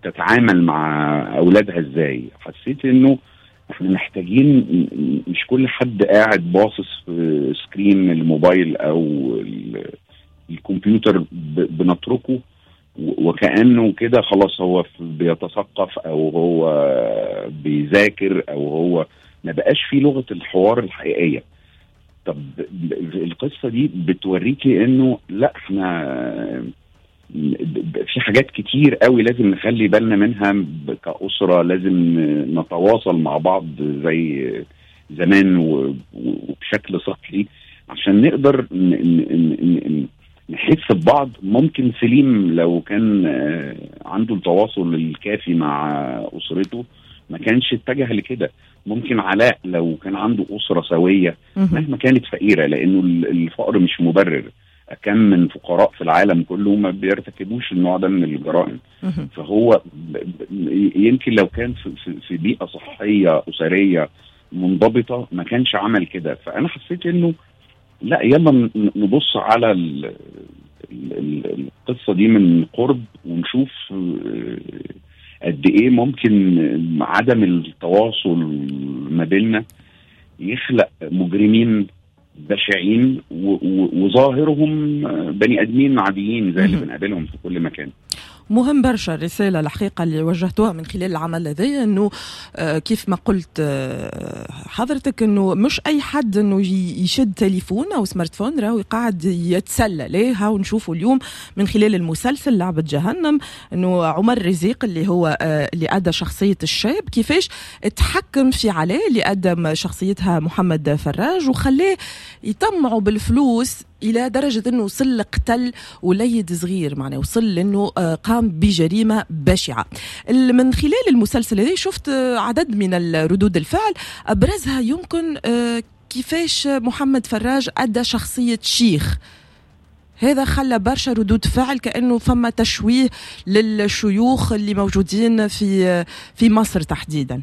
تتعامل مع اولادها ازاي حسيت انه احنا محتاجين م- مش كل حد قاعد باصص في سكرين الموبايل او ال- الكمبيوتر ب- بنتركه و- وكانه كده خلاص هو ف- بيتثقف او هو بيذاكر او هو ما بقاش في لغه الحوار الحقيقيه طب ال- القصه دي بتوريكي انه لا احنا ب- ب- في حاجات كتير قوي لازم نخلي بالنا منها ب- كأسرة لازم نتواصل مع بعض زي زمان و- وبشكل صحي عشان نقدر ن- ن- ن- ن- نحس ببعض ممكن سليم لو كان آه، عنده التواصل الكافي مع أسرته ما كانش اتجه لكده ممكن علاء لو كان عنده أسرة سوية مهم. مهما كانت فقيرة لأنه ال- الفقر مش مبرر كم من فقراء في العالم كله ما بيرتكبوش النوع ده من الجرائم مهم. فهو ب- ب- يمكن لو كان في, في, في بيئة صحية أسرية منضبطة ما كانش عمل كده فأنا حسيت إنه لا يلا ن- نبص على ال ال- ال- القصة دي من قرب ونشوف آه، قد إيه ممكن عدم التواصل ما بيننا يخلق مجرمين بشعين و- و- وظاهرهم بني ادمين عاديين زي اللي مهم. بنقابلهم في كل مكان مهم برشا الرسالة الحقيقة اللي وجهتوها من خلال العمل هذا انه آه، كيف ما قلت آه، حضرتك انه مش اي حد انه ي- يشد تليفون او سمارت فون راهو قاعد يتسلى ليه هاو نشوفوا اليوم من خلال المسلسل لعبة جهنم انه عمر رزيق اللي هو آه، اللي ادى شخصية الشاب كيفاش تحكم في علاء اللي ادى شخصيتها محمد فراج وخلاه يطمعوا بالفلوس الى درجه انه وصل لقتل وليد صغير معناه وصل لانه آه، قام بجريمه بشعه ال- من خلال المسلسل هذا شفت آه، عدد من ال- ردود الفعل ابرزها يمكن آه، كيفاش محمد فراج ادى شخصيه شيخ هذا خلى برشا ردود فعل كانه فما تشويه للشيوخ اللي موجودين في في مصر تحديدا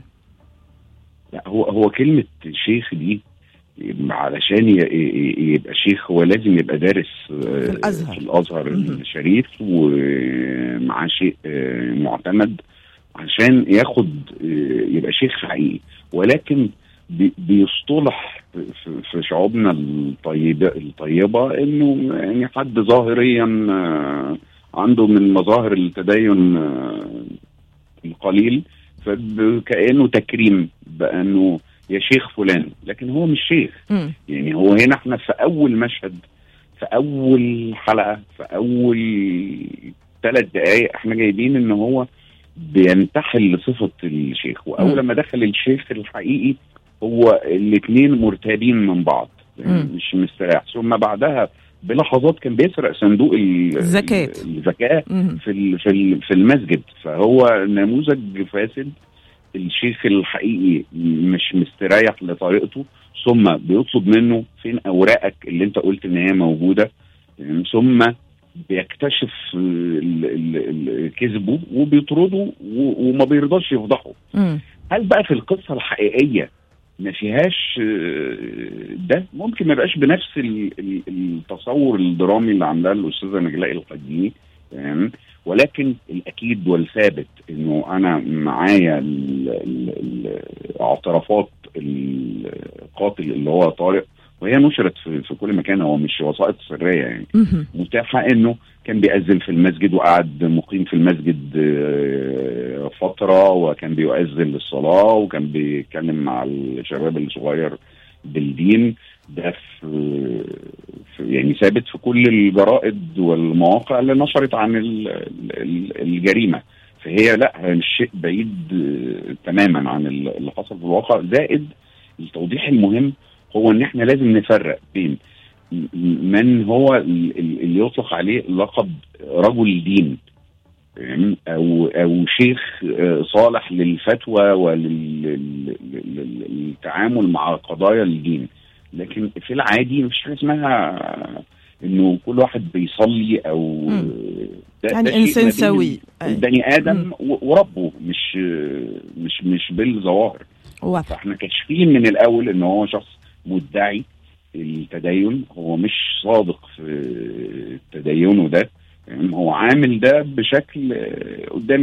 لا هو هو كلمه شيخ دي علشان ي- ي- يبقى شيخ هو لازم يبقى دارس آه، في الأزهر. في الازهر مهم. الشريف ومعاه شيء آه، معتمد عشان ياخد آه، يبقى شيخ حقيقي ولكن بي- بيصطلح في- في- في شعوبنا الطيبه الطيبه انه يعني حد ظاهريا آه، عنده من مظاهر التدين آه، القليل فكانه تكريم بانه يا شيخ فلان لكن هو مش شيخ مم. يعني هو هنا احنا في اول مشهد في اول حلقه في اول ثلاث دقائق احنا جايبين ان هو بينتحل لصفه الشيخ واول مم. ما دخل الشيخ الحقيقي هو الاثنين مرتابين من بعض مم. مش مستريح ثم بعدها بلحظات كان بيسرق صندوق ال- الزكاة. الزكاه مم. في ال- في ال- في المسجد فهو نموذج فاسد الشيخ الحقيقي مش مستريح لطريقته ثم بيطلب منه فين اوراقك اللي انت قلت ان هي موجوده تمام؟ ثم بيكتشف ال- ال- ال- كذبه وبيطرده و- وما بيرضاش يفضحه مم. هل بقى في القصه الحقيقيه ما فيهاش آه، ده ممكن ما يبقاش بنفس ال- ال- التصور الدرامي اللي عاملاه الاستاذه نجلاء القديمي تمام ولكن الاكيد والثابت انه انا معايا ال- ال- ال- اعترافات القاتل اللي هو طارق وهي نشرت في, في كل مكان هو مش وثائق سريه يعني مم. متاحه انه كان بيأذن في المسجد وقعد مقيم في المسجد آه، فتره وكان بيؤذن للصلاه وكان بيتكلم مع الشباب الصغير بالدين ده في في- يعني ثابت في كل الجرائد والمواقع اللي نشرت عن ال- ال- الجريمه فهي لا هي مش شيء بعيد آه، تماما عن ال- اللي حصل في الواقع زائد التوضيح المهم هو ان احنا لازم نفرق بين من هو ال- ال- اللي يطلق عليه لقب رجل دين فاهم؟ او او شيخ آه، صالح للفتوى وللتعامل مع قضايا الدين لكن في العادي مفيش حاجه اسمها انه كل واحد بيصلي او مم. ده يعني ده شيء إنسان ما بين سوي. أي. البني ادم مم. و- وربه مش مش مش بالظواهر واضح فاحنا كاشفين من الاول ان هو شخص مدعي التدين هو مش صادق في تدينه ده يعني هو عامل ده بشكل آه، قدام